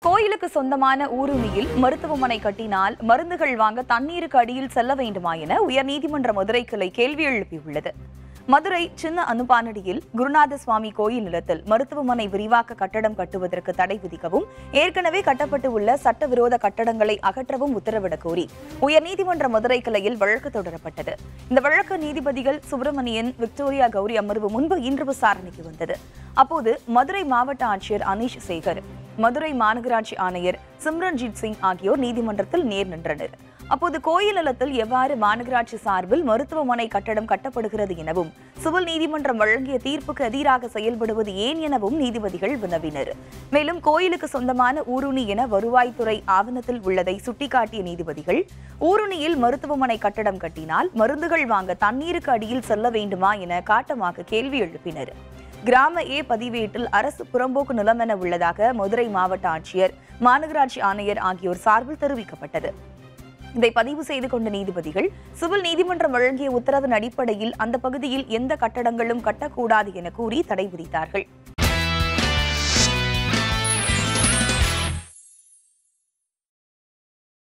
கோயிலுக்கு சொந்தமான ஊருணியில் மருத்துவமனை கட்டினால் மருந்துகள் வாங்க தண்ணீருக்கு அடியில் செல்ல வேண்டுமா என உயர்நீதிமன்ற மதுரை கிளை கேள்வி எழுப்பியுள்ளது மதுரை சின்ன அனுப்பானடியில் குருநாத சுவாமி கோயில் நிலத்தில் மருத்துவமனை விரிவாக்க கட்டடம் கட்டுவதற்கு தடை விதிக்கவும் ஏற்கனவே கட்டப்பட்டு உள்ள சட்டவிரோத கட்டடங்களை அகற்றவும் உத்தரவிடக் கோரி உயர்நீதிமன்ற மதுரை கிளையில் வழக்கு தொடரப்பட்டது இந்த வழக்கு நீதிபதிகள் சுப்பிரமணியன் விக்டோரியா கௌரி அமர்வு முன்பு இன்று விசாரணைக்கு வந்தது அப்போது மதுரை மாவட்ட ஆட்சியர் அனீஷ் சேகர் மதுரை மாநகராட்சி ஆணையர் சிம்ரன்ஜித் சிங் ஆகியோர் நீதிமன்றத்தில் நேர் நின்றனர் அப்போது கோயில் நிலத்தில் எவ்வாறு மாநகராட்சி சார்பில் மருத்துவமனை கட்டடம் கட்டப்படுகிறது எனவும் சிவில் நீதிமன்றம் வழங்கிய தீர்ப்புக்கு எதிராக செயல்படுவது ஏன் எனவும் நீதிபதிகள் வினவினர் மேலும் கோயிலுக்கு சொந்தமான ஊருணி என வருவாய்த்துறை ஆவணத்தில் உள்ளதை சுட்டிக்காட்டிய நீதிபதிகள் ஊருணியில் மருத்துவமனை கட்டடம் கட்டினால் மருந்துகள் வாங்க தண்ணீருக்கு அடியில் செல்ல வேண்டுமா என காட்டமாக கேள்வி எழுப்பினர் கிராம ஏ பதிவேட்டில் அரசு புறம்போக்கு நிலம் என உள்ளதாக மதுரை மாவட்ட ஆட்சியர் மாநகராட்சி ஆணையர் ஆகியோர் சார்பில் தெரிவிக்கப்பட்டது இதை பதிவு செய்து கொண்ட நீதிபதிகள் சிவில் நீதிமன்றம் வழங்கிய உத்தரவின் அடிப்படையில் அந்த பகுதியில் எந்த கட்டடங்களும் கட்டக்கூடாது என கூறி தடை விதித்தார்கள்